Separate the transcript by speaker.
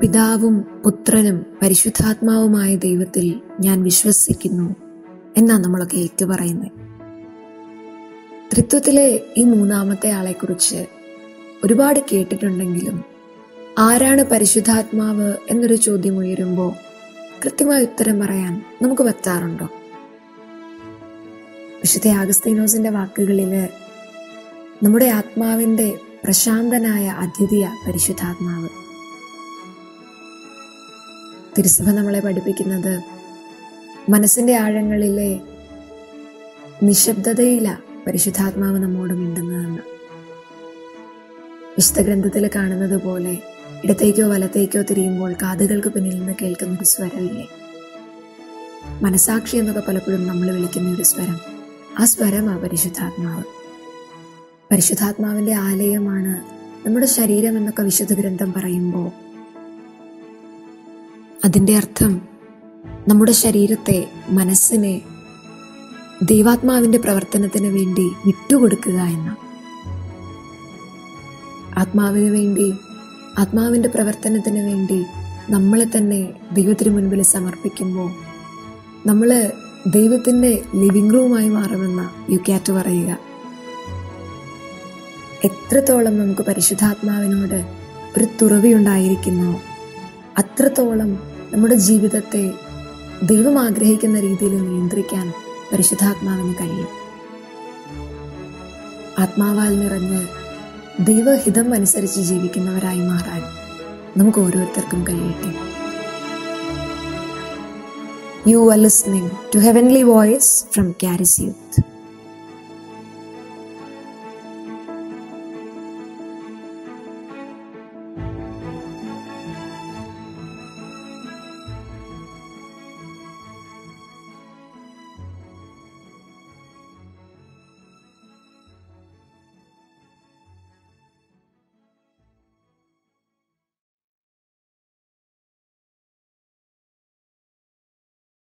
Speaker 1: പിതാവും പുത്രനും പരിശുദ്ധാത്മാവുമായ ദൈവത്തിൽ ഞാൻ വിശ്വസിക്കുന്നു എന്നാ നമ്മളൊക്കെ ഏറ്റുപറയുന്നത് ത്രിത്വത്തിലെ ഈ മൂന്നാമത്തെ ആളെക്കുറിച്ച് ഒരുപാട് കേട്ടിട്ടുണ്ടെങ്കിലും ആരാണ് പരിശുദ്ധാത്മാവ് എന്നൊരു ചോദ്യം ഉയരുമ്പോൾ കൃത്യമായ ഉത്തരം പറയാൻ നമുക്ക് പറ്റാറുണ്ടോ വിശുദ്ധ ആഗസ്തീനോസിന്റെ വാക്കുകളില് നമ്മുടെ ആത്മാവിന്റെ പ്രശാന്തനായ അതിഥിയ പരിശുദ്ധാത്മാവ് തിരുസഭ നമ്മളെ പഠിപ്പിക്കുന്നത് മനസ്സിന്റെ ആഴങ്ങളിലെ നിശബ്ദതയില പരിശുദ്ധാത്മാവ് നമ്മോട് മിണ്ടുന്നതെന്ന് വിശുദ്ധ ഗ്രന്ഥത്തിൽ കാണുന്നത് പോലെ ഇടത്തേക്കോ വലത്തേക്കോ തിരിയുമ്പോൾ കാതുകൾക്ക് പിന്നിൽ നിന്ന് കേൾക്കുന്ന ഒരു സ്വരമില്ലേ മനസാക്ഷി എന്നൊക്കെ പലപ്പോഴും നമ്മൾ വിളിക്കുന്ന ഒരു സ്വരം ആ സ്വരമാ പരിശുദ്ധാത്മാവ് പരിശുദ്ധാത്മാവിന്റെ ആലയമാണ് നമ്മുടെ ശരീരം എന്നൊക്കെ വിശുദ്ധ ഗ്രന്ഥം പറയുമ്പോൾ അതിൻ്റെ അർത്ഥം നമ്മുടെ ശരീരത്തെ മനസ്സിനെ ദൈവാത്മാവിന്റെ പ്രവർത്തനത്തിന് വേണ്ടി വിട്ടുകൊടുക്കുക എന്ന ആത്മാവിന് വേണ്ടി ആത്മാവിന്റെ പ്രവർത്തനത്തിന് വേണ്ടി നമ്മളെ തന്നെ ദൈവത്തിന് മുൻപിൽ സമർപ്പിക്കുമ്പോൾ നമ്മൾ ദൈവത്തിന്റെ ലിവിംഗ് റൂമായി മാറുമെന്ന യു ക്യാറ്റ് പറയുക എത്രത്തോളം നമുക്ക് പരിശുദ്ധാത്മാവിനോട് ഒരു തുറവിയുണ്ടായിരിക്കുന്നോ അത്രത്തോളം നമ്മുടെ ജീവിതത്തെ ദൈവം ആഗ്രഹിക്കുന്ന രീതിയിൽ നിയന്ത്രിക്കാൻ പരിശുദ്ധാത്മാവിന് കഴിയും ആത്മാവാൽ നിറഞ്ഞ് ദൈവഹിതം അനുസരിച്ച് ജീവിക്കുന്നവരായി മാറാൻ നമുക്ക് ഓരോരുത്തർക്കും കഴിയട്ടെ you are listening to heavenly voice from Charis youth